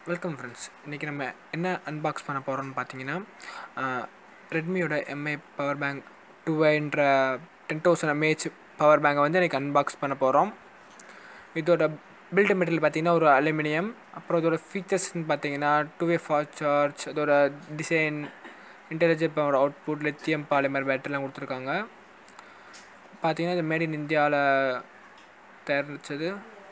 welcome friends இன்றைக்கி நம்ம என்ன அன்பாக்ஸ் பண்ண போகிறோம்னு பார்த்தீங்கன்னா ரெட்மியோட எம்ஐ பவர் பேங்க் டூ என்ற டென் தௌசண்ட் எம்ஏஹெச் பவர் பேங்கை வந்து இன்றைக்கி அன்பாக்ஸ் பண்ண போகிறோம் இதோட பில்ட் மெட்டீரியல் பார்த்தீங்கன்னா ஒரு அலுமினியம் அப்புறம் இதோட ஃபீச்சர்ஸ்னு பார்த்தீங்கன்னா டூ வே ஃபாஸ்ட் சார்ஜ் அதோட design intelligent power output lithium polymer பேட்டரிலாம் கொடுத்துருக்காங்க பார்த்தீங்கன்னா இது மேட் இன் இந்தியாவில் தயாரிச்சது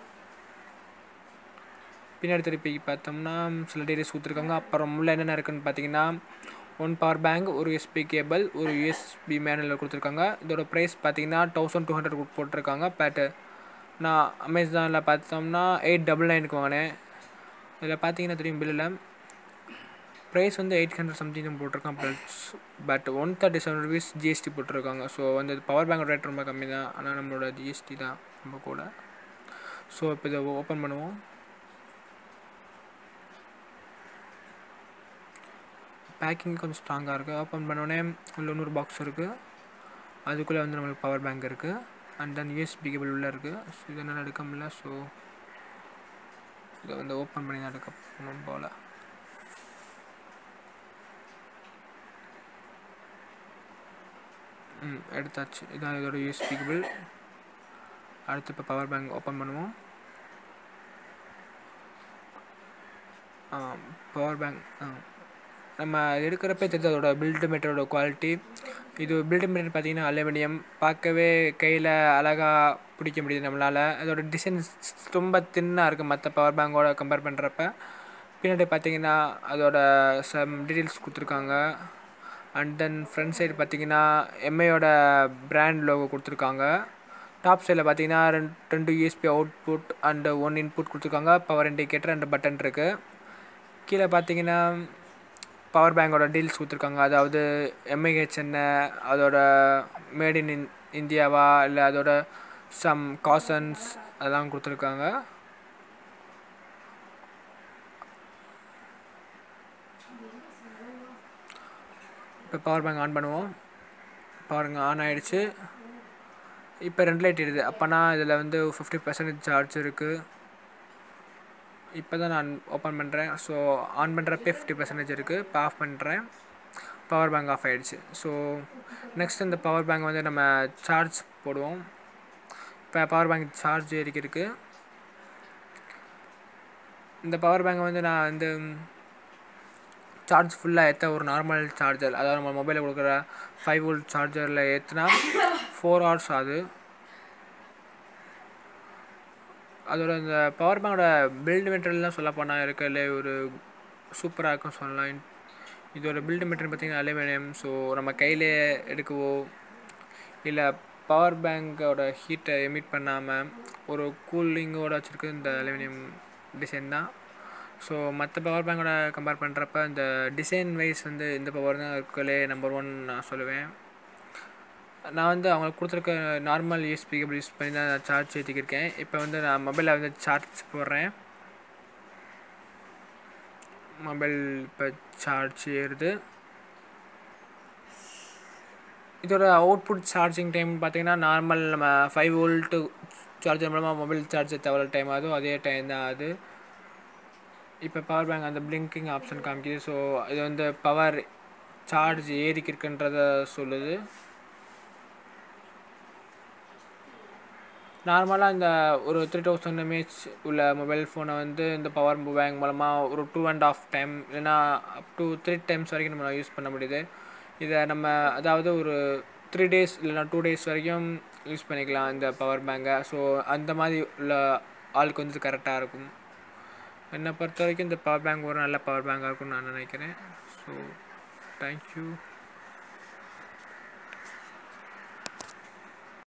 பின்னாடி திருப்பி பார்த்தோம்னா சில டீடைல்ஸ் கொடுத்துருக்காங்க அப்புறம் உள்ள என்னென்ன இருக்குன்னு பார்த்தீங்கன்னா ஒன் பவர் பேங்க் ஒரு யூஎஸ்பி கேபிள் ஒரு யூஎஸ்பி மேனுவல் கொடுத்துருக்காங்க இதோட ப்ரைஸ் பார்த்தீங்கன்னா தௌசண்ட் டூ ஹண்ட்ரட் போட்டிருக்காங்க பேட்டு நான் அமேசானில் பார்த்தோம்னா எயிட் டபுள் நைனுக்கு வாங்கினேன் இதில் பார்த்தீங்கன்னா தெரியும் பில்லில் ப்ரைஸ் வந்து எயிட் ஹண்ட்ரட் சம்திங் போட்டிருக்கான் plus but one thirty seven rupees GST போட்டிருக்காங்க ஸோ வந்து பவர் பேங்க் ரேட் ரொம்ப கம்மி தான் ஆனால் நம்மளோட ஜிஎஸ்டி தான் ரொம்ப கூட ஸோ இப்போ இதை ஓப்பன் பண்ணுவோம் பேக்கிங் கொஞ்சம் ஸ்ட்ராங்காக இருக்குது ஓப்பன் பண்ணோடனே உள்ள இன்னொரு பாக்ஸ் இருக்குது அதுக்குள்ளே வந்து நம்மளுக்கு பவர் பேங்க் இருக்குது அண்ட் தென் யூஎஸ்பி கேபிள் உள்ளே இருக்குது ஸோ இதை என்னால் எடுக்க முடியல ஸோ இதை வந்து ஓப்பன் பண்ணி தான் எடுக்க போகணும் போல் ம் எடுத்தாச்சு இதான் இதோட யூஎஸ்பி கேபிள் அடுத்து இப்போ பவர் பேங்க் ஓப்பன் பண்ணுவோம் பவர் பேங்க் நம்ம எடுக்கிறப்ப தெரிஞ்சு அதோட பில்டு மெட்டரோட குவாலிட்டி இது பில்டு மெட்டர் பார்த்திங்கன்னா அலுமினியம் பார்க்கவே கையில் அழகாக பிடிக்க முடியுது நம்மளால் அதோட டிசைன் ரொம்ப தின்னாக இருக்குது மற்ற பவர் பேங்கோட கம்பேர் பண்ணுறப்ப பின்னாடி பார்த்தீங்கன்னா அதோட சம் டீட்டெயில்ஸ் கொடுத்துருக்காங்க அண்ட் தென் ஃப்ரண்ட் சைடு பார்த்தீங்கன்னா எம்ஐயோட பிராண்ட் லோகோ கொடுத்துருக்காங்க டாப் சைடில் பார்த்தீங்கன்னா ரெண்டு ரெண்டு USB output and one input கொடுத்துருக்காங்க பவர் இண்டிகேட்டர் அண்ட் பட்டன் இருக்குது கீழே பார்த்தீங்கன்னா பவர் பேங்கோட டீல்ஸ் கொடுத்துருக்காங்க அதாவது எம்ஐஹெச் என்ன அதோட மேட் இன் இந்தியாவா இல்லை அதோட சம் காசன்ஸ் அதெல்லாம் கொடுத்துருக்காங்க இப்போ பவர் பேங்க் ஆன் பண்ணுவோம் பவர் பேங்க் ஆன் ஆகிடுச்சு இப்போ ரெண்டு லைட் இடுது அப்போனா இதில் வந்து ஃபிஃப்டி பர்சன்டேஜ் சார்ஜ் இருக்குது இப்போ தான் நான் ஓப்பன் பண்ணுறேன் ஸோ ஆன் பண்ணுறப்பே ஃபிஃப்டி பர்சன்டேஜ் இருக்குது இப்போ ஆஃப் பண்ணுறேன் பவர் பேங்க் ஆஃப் ஆகிடுச்சு ஸோ நெக்ஸ்ட் இந்த பவர் பேங்க் வந்து நம்ம சார்ஜ் போடுவோம் இப்போ பவர் பேங்க் சார்ஜ் ஏறிக்கிருக்கு இந்த பவர் பேங்க் வந்து நான் வந்து சார்ஜ் ஃபுல்லாக ஏற்ற ஒரு நார்மல் சார்ஜர் அதாவது நம்ம மொபைலில் கொடுக்குற ஃபைவ் வோல்ட் சார்ஜரில் ஏற்றினா ஃபோர் ஹவர்ஸ் ஆகுது அதோட இந்த பவர் பேங்கோட பில்டு மெட்டீரியல்லாம் சொல்ல போனால் இருக்கல ஒரு சூப்பராக இருக்கும் சொல்லலாம் இதோட பில்டு மெட்டீரியல் பார்த்திங்கன்னா அலுமினியம் ஸோ நம்ம கையிலே எடுக்கவோ இல்லை பவர் பேங்கோட ஹீட்டை எமிட் பண்ணாமல் ஒரு கூலிங்கோட வச்சுருக்கு இந்த அலுமினியம் டிசைன் தான் ஸோ மற்ற பவர் பேங்கோட கம்பேர் பண்ணுறப்ப இந்த டிசைன் வைஸ் வந்து இந்த பவர் தான் இருக்கலே நம்பர் ஒன் நான் சொல்லுவேன் நான் வந்து அவங்களுக்கு கொடுத்துருக்க நார்மல் யூஎஸ்பி கேபிள் யூஸ் பண்ணி தான் நான் சார்ஜ் ஏற்றிக்கிருக்கேன் இப்போ வந்து நான் மொபைலில் வந்து சார்ஜ் போடுறேன் மொபைல் இப்போ சார்ஜ் ஏறுது இதோட அவுட்புட் சார்ஜிங் டைம் பார்த்திங்கன்னா நார்மல் நம்ம ஃபைவ் வோல்ட்டு சார்ஜர் மூலமாக மொபைல் சார்ஜ் எவ்வளோ டைம் ஆகுதோ அதே டைம் தான் ஆகுது இப்போ பவர் பேங்க் அந்த பிளிங்கிங் ஆப்ஷன் காமிக்குது ஸோ இது வந்து பவர் சார்ஜ் ஏறிக்கிருக்குன்றத சொல்லுது நார்மலாக இந்த ஒரு த்ரீ தௌசண்ட் எம்ஏஹெச் உள்ள மொபைல் ஃபோனை வந்து இந்த பவர் பேங்க் மூலமாக ஒரு டூ அண்ட் ஆஃப் டைம் இல்லைனா அப் டு த்ரீ டைம்ஸ் வரைக்கும் நம்ம யூஸ் பண்ண முடியுது இதை நம்ம அதாவது ஒரு த்ரீ டேஸ் இல்லைனா டூ டேஸ் வரைக்கும் யூஸ் பண்ணிக்கலாம் இந்த பவர் பேங்கை ஸோ அந்த மாதிரி உள்ள ஆளுக்கு வந்து கரெக்டாக இருக்கும் என்னை பொறுத்த வரைக்கும் இந்த பவர் பேங்க் ஒரு நல்ல பவர் பேங்காக இருக்கும்னு நான் நினைக்கிறேன் ஸோ தேங்க்யூ